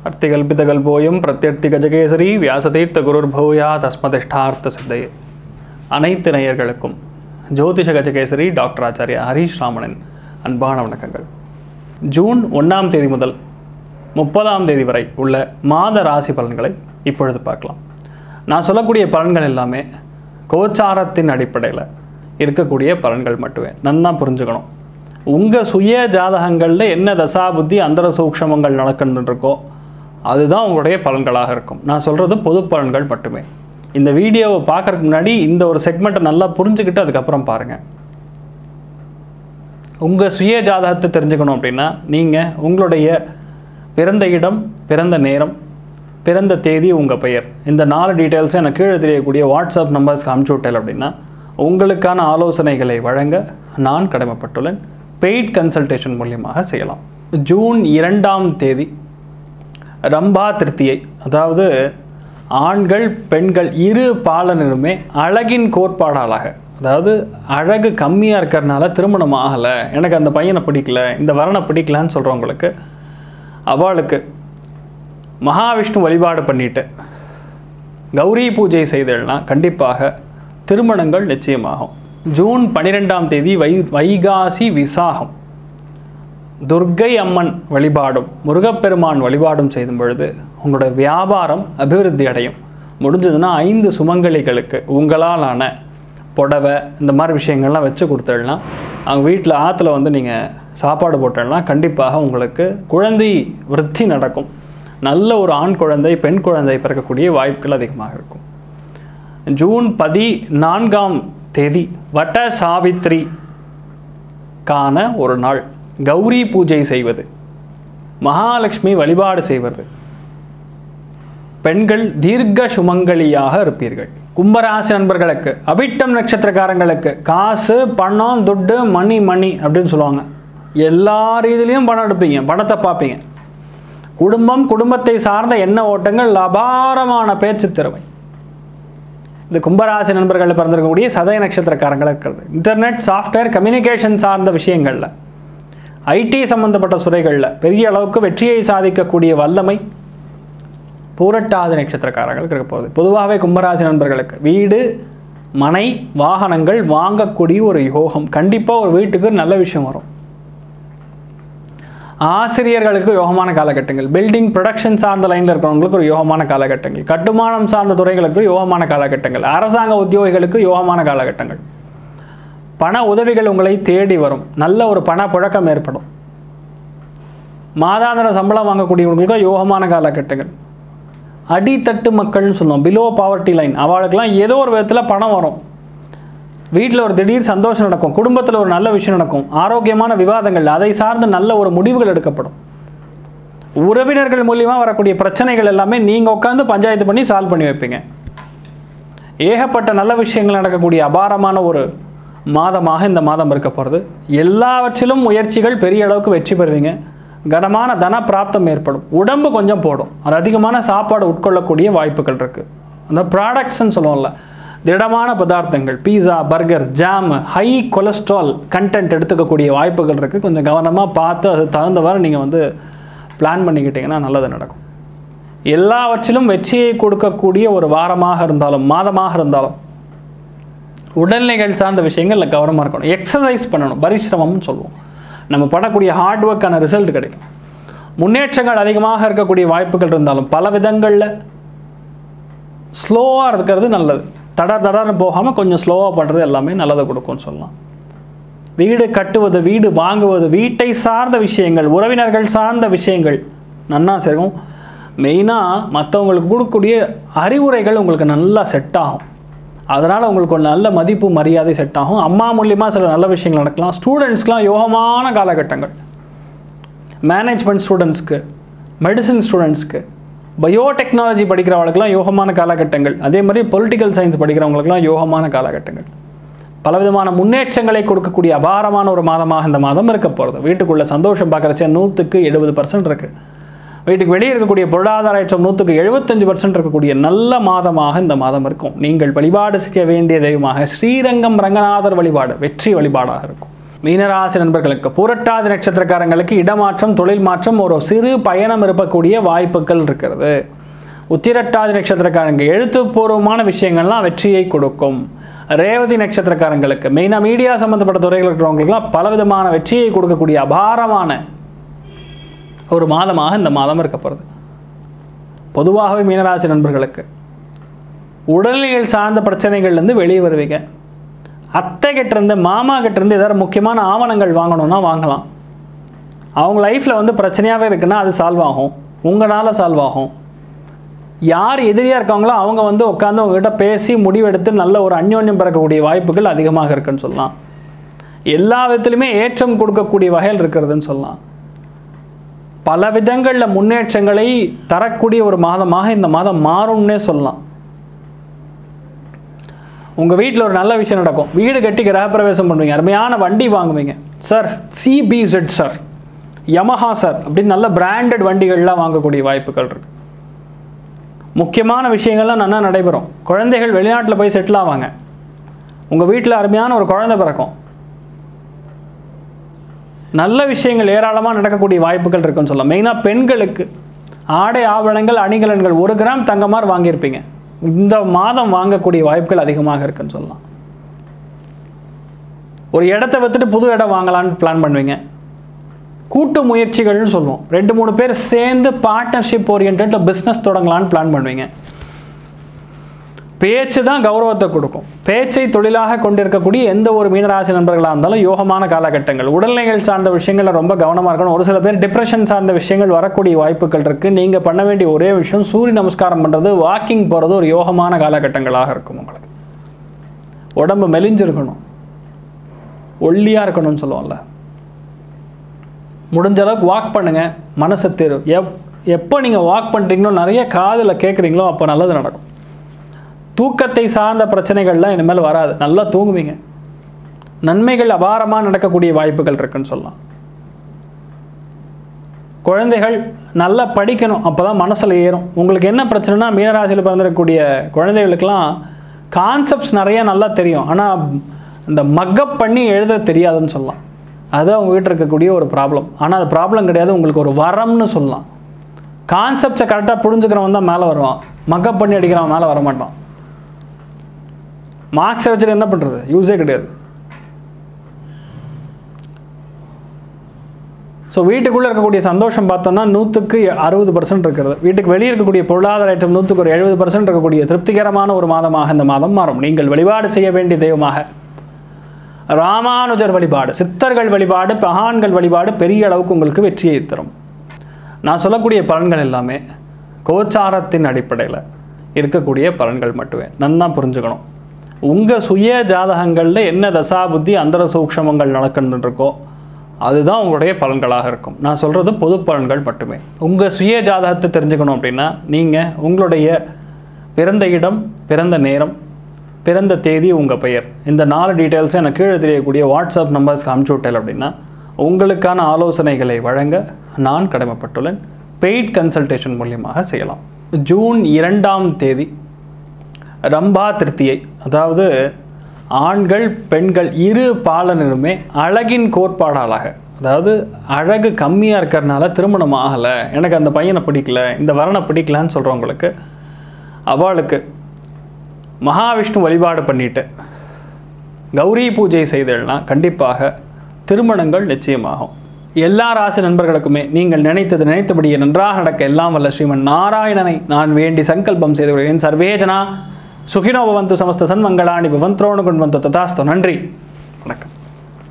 அர்த்திகல்பிதகல்போயம் பிரத்யர்த்தி கஜகேசரி வியாசதீர்த்த குருர்பூயா தஸ்மதிஷ்டார்த்த சித்தையே அனைத்து நேயர்களுக்கும் ஜோதிஷ கஜகேசரி டாக்டர் ஆச்சாரியா ஹரீஷ் ராமனின் அன்பான வணக்கங்கள் ஜூன் ஒன்றாம் தேதி முதல் முப்பதாம் தேதி வரை உள்ள மாத ராசி பலன்களை இப்பொழுது பார்க்கலாம் நான் சொல்லக்கூடிய பலன்கள் எல்லாமே கோச்சாரத்தின் அடிப்படையில் இருக்கக்கூடிய பலன்கள் மட்டுமே நன்னா புரிஞ்சுக்கணும் உங்கள் சுய ஜாதகங்களில் என்ன தசா புத்தி அந்தர சூக்ஷமங்கள் நடக்கின்னு இருக்கோ அதுதான் உங்களுடைய பலன்களாக இருக்கும் நான் சொல்கிறது பொது பலன்கள் மட்டுமே இந்த வீடியோவை பார்க்கறதுக்கு முன்னாடி இந்த ஒரு செக்மெண்ட்டை நல்லா புரிஞ்சுக்கிட்டு அதுக்கப்புறம் பாருங்கள் உங்கள் சுய ஜாதகத்தை தெரிஞ்சுக்கணும் அப்படின்னா நீங்கள் உங்களுடைய பிறந்த இடம் பிறந்த நேரம் பிறந்த தேதி உங்கள் பெயர் இந்த நாலு டீட்டெயில்ஸும் எனக்கு கீழே தெரியக்கூடிய வாட்ஸ்அப் நம்பர்ஸ்க்கு அனுப்பிச்சு விட்டேன் அப்படின்னா உங்களுக்கான ஆலோசனைகளை வழங்க நான் கடமைப்பட்டுள்ளேன் பெய்ட் கன்சல்டேஷன் மூலியமாக செய்யலாம் ஜூன் இரண்டாம் தேதி ரம்பா திருத்தியை அதாவது ஆண்கள் பெண்கள் இரு பாலனருமே அழகின் கோட்பாடாளாக அதாவது அழகு கம்மியாக இருக்கிறனால திருமணம் ஆகலை எனக்கு அந்த பையனை பிடிக்கல இந்த வரனை பிடிக்கலன்னு சொல்கிறவங்களுக்கு அவளுக்கு மகாவிஷ்ணு வழிபாடு பண்ணிட்டு கௌரி பூஜை செய்தல்னா கண்டிப்பாக திருமணங்கள் நிச்சயமாகும் ஜூன் பன்னிரெண்டாம் தேதி வை வைகாசி விசாகம் துர்க்கை அம்மன் வழிபாடும் முருகப்பெருமான் வழிபாடும் செய்யும் பொழுது உங்களோட வியாபாரம் அபிவிருத்தி அடையும் முடிஞ்சதுன்னா ஐந்து சுமங்கலிகளுக்கு உங்களாலான புடவை இந்த மாதிரி விஷயங்கள்லாம் வச்சு கொடுத்துடனா அவங்க வீட்டில் ஆற்றுல வந்து நீங்கள் சாப்பாடு போட்டோம்னா கண்டிப்பாக உங்களுக்கு குழந்தை விருத்தி நடக்கும் நல்ல ஒரு ஆண் குழந்தை பெண் குழந்தை பிறக்கக்கூடிய வாய்ப்புகள் அதிகமாக இருக்கும் ஜூன் பதி நான்காம் தேதி வட்ட சாவித்ரி கான ஒரு நாள் கௌரி பூஜை செய்வது மகாலட்சுமி வழிபாடு செய்வது பெண்கள் தீர்க்க சுமங்கலியாக இருப்பீர்கள் கும்பராசி நண்பர்களுக்கு அவிட்டம் நட்சத்திரக்காரங்களுக்கு காசு பணம் துட்டு மணி மணி அப்படின்னு சொல்லுவாங்க எல்லா ரீதியிலையும் பணம் எடுப்பீங்க பணத்தை பார்ப்பீங்க குடும்பம் குடும்பத்தை சார்ந்த எண்ண ஓட்டங்கள் அபாரமான பேச்சு திறமை இது கும்பராசி நண்பர்கள் பிறந்திருக்கக்கூடிய சதய நட்சத்திரக்காரங்களுக்கு இருக்கிறது இன்டர்நெட் சாஃப்ட்வேர் கம்யூனிகேஷன் சார்ந்த விஷயங்களில் ஐடி சம்பந்தப்பட்ட துறைகளில் பெரிய அளவுக்கு வெற்றியை சாதிக்கக்கூடிய வல்லமை பூரட்டாதி நட்சத்திரக்காரங்களுக்கு இருக்க போகுது பொதுவாகவே கும்பராசி நண்பர்களுக்கு வீடு மனை வாகனங்கள் வாங்கக்கூடிய ஒரு யோகம் கண்டிப்பாக ஒரு வீட்டுக்கு நல்ல விஷயம் வரும் ஆசிரியர்களுக்கு யோகமான காலகட்டங்கள் பில்டிங் ப்ரொடக்ஷன் சார்ந்த லைனில் இருக்கிறவங்களுக்கு ஒரு யோகமான காலகட்டங்கள் கட்டுமானம் சார்ந்த துறைகளுக்கு யோகமான காலகட்டங்கள் அரசாங்க உத்தியோகிகளுக்கு யோகமான காலகட்டங்கள் பண உதவிகள் உங்களை தேடி வரும் நல்ல ஒரு பண புழக்கம் ஏற்படும் மாதாந்திர சம்பளம் வாங்கக்கூடியவங்களுக்கு யோகமான காலகட்டங்கள் அடித்தட்டு மக்கள்னு சொல்லுவோம் பிலோ பாவர்ட்டி லைன் அவளுக்கெல்லாம் ஏதோ ஒரு விதத்தில் பணம் வரும் வீட்டில் ஒரு திடீர் சந்தோஷம் நடக்கும் குடும்பத்தில் ஒரு நல்ல விஷயம் நடக்கும் ஆரோக்கியமான விவாதங்கள் அதை சார்ந்து நல்ல ஒரு முடிவுகள் எடுக்கப்படும் உறவினர்கள் மூலியமாக வரக்கூடிய பிரச்சனைகள் எல்லாமே நீங்கள் உட்காந்து பஞ்சாயத்து பண்ணி சால்வ் பண்ணி வைப்பீங்க ஏகப்பட்ட நல்ல விஷயங்கள் நடக்கக்கூடிய அபாரமான ஒரு மாதமாக இந்த மாதம் இருக்க போகிறது எல்லாவற்றிலும் முயற்சிகள் பெரிய அளவுக்கு வெற்றி பெறுவீங்க கனமான தன பிராப்தம் ஏற்படும் உடம்பு கொஞ்சம் போடும் அது அதிகமான சாப்பாடு உட்கொள்ளக்கூடிய வாய்ப்புகள் இருக்குது அந்த ப்ராடக்ட்ஸ்ன்னு சொல்லுவோம்ல திடமான பதார்த்தங்கள் pizza burger jam high cholesterol content எடுத்துக்கக்கூடிய வாய்ப்புகள் இருக்குது கொஞ்சம் கவனமாக பார்த்து அது தகுந்தவாறு நீங்கள் வந்து பிளான் பண்ணிக்கிட்டிங்கன்னா நல்லது நடக்கும் எல்லாவற்றிலும் வெற்றியை கொடுக்கக்கூடிய ஒரு வாரமாக இருந்தாலும் மாதமாக இருந்தாலும் உடல்நிலைகள் சார்ந்த விஷயங்களில் கவனமாக இருக்கணும் எக்ஸசைஸ் பண்ணணும் பரிசிரமம்னு சொல்லுவோம் நம்ம பண்ணக்கூடிய ஹார்ட் ஒர்க்கான ரிசல்ட் கிடைக்கும் முன்னேற்றங்கள் அதிகமாக இருக்கக்கூடிய வாய்ப்புகள் இருந்தாலும் பல விதங்களில் ஸ்லோவாக இருக்கிறது நல்லது தடர் தடர்னு போகாமல் கொஞ்சம் ஸ்லோவாக பண்ணுறது எல்லாமே நல்லதை கொடுக்கும்னு சொல்லலாம் வீடு கட்டுவது வீடு வாங்குவது வீட்டை சார்ந்த விஷயங்கள் உறவினர்கள் சார்ந்த விஷயங்கள் நன்னா சேரும் மெயினாக மற்றவங்களுக்கு கொடுக்கக்கூடிய அறிவுரைகள் உங்களுக்கு நல்லா செட் ஆகும் அதனால் உங்களுக்கு ஒரு நல்ல மதிப்பு மரியாதை செட் ஆகும் அம்மா மூலியமாக சில நல்ல விஷயங்கள் நடக்கலாம் ஸ்டூடெண்ட்ஸ்க்கெலாம் யோகமான காலகட்டங்கள் மேனேஜ்மெண்ட் ஸ்டூடெண்ட்ஸ்க்கு மெடிசின் ஸ்டூடெண்ட்ஸ்க்கு பயோடெக்னாலஜி படிக்கிறவங்களுக்குலாம் யோகமான காலகட்டங்கள் அதே மாதிரி பொலிட்டிக்கல் சயின்ஸ் படிக்கிறவங்களுக்குலாம் யோகமான காலகட்டங்கள் பலவிதமான முன்னேற்றங்களை கொடுக்கக்கூடிய அபாரமான ஒரு மாதமாக இந்த மாதம் இருக்க போகிறது வீட்டுக்குள்ளே சந்தோஷம் பார்க்குறச்ச நூற்றுக்கு எழுபது பர்சன்ட் இருக்குது வீட்டுக்கு வெளியே இருக்கக்கூடிய பொருளாதார ஏற்றம் நூற்றுக்கு எழுபத்தஞ்சு பர்சன்ட் இருக்கக்கூடிய நல்ல மாதமாக இந்த மாதம் இருக்கும் நீங்கள் வழிபாடு செய்ய வேண்டிய தெய்வமாக ஸ்ரீரங்கம் ரங்கநாதர் வழிபாடு வெற்றி வழிபாடாக இருக்கும் மீனராசி நண்பர்களுக்கு பூரட்டாதி நட்சத்திரக்காரங்களுக்கு இடமாற்றம் தொழில் மாற்றம் ஒரு சிறு பயணம் இருக்கக்கூடிய வாய்ப்புகள் இருக்கிறது உத்திரட்டாதி நட்சத்திரக்காரங்க எழுத்துப்பூர்வமான விஷயங்கள்லாம் வெற்றியை கொடுக்கும் ரேவதி நட்சத்திரக்காரங்களுக்கு மெயினாக மீடியா சம்மந்தப்பட்ட துறைகள் இருக்கிறவங்களுக்குலாம் பலவிதமான வெற்றியை கொடுக்கக்கூடிய அபாரமான ஒரு மாதமாக இந்த மாதம் இருக்க போகிறது பொதுவாகவே மீனராசி நண்பர்களுக்கு உடல்நிலைகள் சார்ந்த பிரச்சனைகள்லேருந்து வெளியே வருவீங்க அத்தை கிட்டேருந்து மாமா கிட்டேருந்து ஏதாவது முக்கியமான ஆவணங்கள் வாங்கணும்னா வாங்கலாம் அவங்க லைஃப்பில் வந்து பிரச்சனையாகவே இருக்குன்னா அது சால்வ் ஆகும் உங்களால் சால்வ் ஆகும் யார் எதிரியாக இருக்காங்களோ அவங்க வந்து உட்காந்து உங்ககிட்ட பேசி முடிவெடுத்து நல்ல ஒரு அந்யோன்யம் பிறக்கக்கூடிய வாய்ப்புகள் அதிகமாக இருக்குன்னு சொல்லலாம் எல்லா விதத்துலையுமே ஏற்றம் கொடுக்கக்கூடிய வகையில் இருக்கிறதுன்னு சொல்லலாம் பல விதங்களில் முன்னேற்றங்களை தரக்கூடிய ஒரு மாதமாக இந்த மாதம் மாறும்னே சொல்லலாம் உங்கள் வீட்டில் ஒரு நல்ல விஷயம் நடக்கும் வீடு கட்டி கிரகப்பிரவேசம் பண்ணுவீங்க அருமையான வண்டி வாங்குவீங்க sir CBZ sir Yamaha sir அப்படின்னு நல்ல பிராண்டட் வண்டிகள்லாம் வாங்கக்கூடிய வாய்ப்புகள் இருக்குது முக்கியமான விஷயங்கள்லாம் நல்லா நடைபெறும் குழந்தைகள் வெளிநாட்டில் போய் செட்டில் ஆவாங்க உங்கள் வீட்டில் அருமையான ஒரு குழந்தை பிறக்கும் நல்ல விஷயங்கள் ஏராளமாக நடக்கக்கூடிய வாய்ப்புகள் இருக்குன்னு சொல்லலாம் மெயினாக பெண்களுக்கு ஆடை ஆவணங்கள் அணிகலன்கள் ஒரு கிராம் தங்கமார் வாங்கியிருப்பீங்க இந்த மாதம் வாங்கக்கூடிய வாய்ப்புகள் அதிகமாக இருக்குன்னு சொல்லலாம் ஒரு இடத்த வித்துட்டு புது இடம் வாங்கலான்னு பிளான் பண்ணுவீங்க கூட்டு முயற்சிகள்னு சொல்லுவோம் ரெண்டு மூணு பேர் சேர்ந்து பார்ட்னர்ஷிப் ஓரியன்டில் பிஸ்னஸ் தொடங்கலான்னு பிளான் பண்ணுவீங்க பேச்சு தான் கௌரவத்தை கொடுக்கும் பேச்சை தொழிலாக கொண்டிருக்கக்கூடிய எந்த ஒரு மீனராசி நண்பர்களாக இருந்தாலும் யோகமான காலகட்டங்கள் உடல்நிலைகள் சார்ந்த விஷயங்களில் ரொம்ப கவனமாக இருக்கணும் ஒரு சில பேர் டிப்ரெஷன் சார்ந்த விஷயங்கள் வரக்கூடிய வாய்ப்புகள் இருக்குது நீங்கள் பண்ண வேண்டிய ஒரே விஷயம் சூரிய நமஸ்காரம் பண்ணுறது வாக்கிங் போகிறது ஒரு யோகமான காலகட்டங்களாக இருக்கும் உங்களுக்கு உடம்பு மெலிஞ்சிருக்கணும் ஒல்லியாக இருக்கணும்னு சொல்லுவோம்ல முடிஞ்ச அளவுக்கு வாக் பண்ணுங்கள் மனசை தேரும் எப் எப்போ நீங்கள் வாக் பண்ணுறீங்களோ நிறைய காதில் கேட்குறீங்களோ அப்போ நல்லது நடக்கும் தூக்கத்தை சார்ந்த பிரச்சனைகள்லாம் இனிமேல் வராது நல்லா தூங்குவீங்க நன்மைகள் அபாரமாக நடக்கக்கூடிய வாய்ப்புகள் இருக்குன்னு சொல்லலாம் குழந்தைகள் நல்லா படிக்கணும் அப்போ தான் மனசில் ஏறும் உங்களுக்கு என்ன பிரச்சனைனா மீனராசியில் பிறந்திருக்கக்கூடிய குழந்தைகளுக்கெல்லாம் கான்செப்ட்ஸ் நிறைய நல்லா தெரியும் ஆனால் இந்த மக்கப் பண்ணி எழுத தெரியாதுன்னு சொல்லலாம் அது அவங்க வீட்டில் இருக்கக்கூடிய ஒரு ப்ராப்ளம் ஆனால் அது ப்ராப்ளம் கிடையாது உங்களுக்கு ஒரு வரம்னு சொல்லலாம் கான்செப்ட்ஸை கரெக்டாக புரிஞ்சுக்கிறவன் தான் மேலே வருவான் மக்கப் பண்ணி அடிக்கிறவன் மேலே வர மாட்டான் மார்க்ஸை வச்சுட்டு என்ன பண்ணுறது யூஸே கிடையாது ஸோ வீட்டுக்குள்ளே இருக்கக்கூடிய சந்தோஷம் பார்த்தோம்னா நூற்றுக்கு அறுபது பர்சன்ட் இருக்கிறது வீட்டுக்கு வெளியே இருக்கக்கூடிய பொருளாதார ஐட்டம் நூற்றுக்கு ஒரு எழுபது பர்சன்ட் இருக்கக்கூடிய திருப்திகரமான ஒரு மாதமாக இந்த மாதம் மாறும் நீங்கள் வழிபாடு செய்ய வேண்டிய தெய்வமாக ராமானுஜர் வழிபாடு சித்தர்கள் வழிபாடு பகான்கள் வழிபாடு பெரிய அளவுக்கு உங்களுக்கு வெற்றியை தரும் நான் சொல்லக்கூடிய பலன்கள் எல்லாமே கோச்சாரத்தின் அடிப்படையில் இருக்கக்கூடிய பலன்கள் மட்டுமே நன்னா புரிஞ்சுக்கணும் உங்கள் சுய ஜாதகங்களில் என்ன தசாபுத்தி அந்தர சூக்ஷமங்கள் நடக்கின்னு இருக்கோ அதுதான் உங்களுடைய பலன்களாக இருக்கும் நான் சொல்கிறது பொது பலன்கள் மட்டுமே உங்கள் சுய ஜாதகத்தை தெரிஞ்சுக்கணும் அப்படின்னா நீங்கள் உங்களுடைய பிறந்த இடம் பிறந்த நேரம் பிறந்த தேதி உங்கள் பெயர் இந்த நாலு டீட்டெயில்ஸும் எனக்கு கீழே தெரியக்கூடிய வாட்ஸ்அப் நம்பர்ஸ்க்கு அனுப்பிச்சு விட்டேன் அப்படின்னா உங்களுக்கான ஆலோசனைகளை வழங்க நான் கடமைப்பட்டுள்ளேன் பெய்ட் கன்சல்டேஷன் மூலியமாக செய்யலாம் ஜூன் இரண்டாம் தேதி ரம்பா திருத்தியை அதாவது ஆண்கள் பெண்கள் இரு பாலனருமே அழகின் கோட்பாடாளாக அதாவது அழகு கம்மியாக இருக்கிறனால திருமணம் ஆகலை எனக்கு அந்த பையனை பிடிக்கல இந்த வரனை பிடிக்கலன்னு சொல்கிறவங்களுக்கு அவளுக்கு மகாவிஷ்ணு வழிபாடு பண்ணிட்டு கௌரி பூஜை செய்தல்னா கண்டிப்பாக திருமணங்கள் நிச்சயமாகும் எல்லா ராசி நண்பர்களுக்குமே நீங்கள் நினைத்தது நினைத்தபடியே நன்றாக நடக்க எல்லாம் வல்ல ஸ்ரீமன் நாராயணனை நான் வேண்டி சங்கல்பம் செய்து வருகிறேன் சர்வேஜனா சுகினோ பவந்து சமஸ்த சன்மங்களாணி பவந்த்ரோணு கொண்டு வந்து ததாஸ்து நன்றி வணக்கம்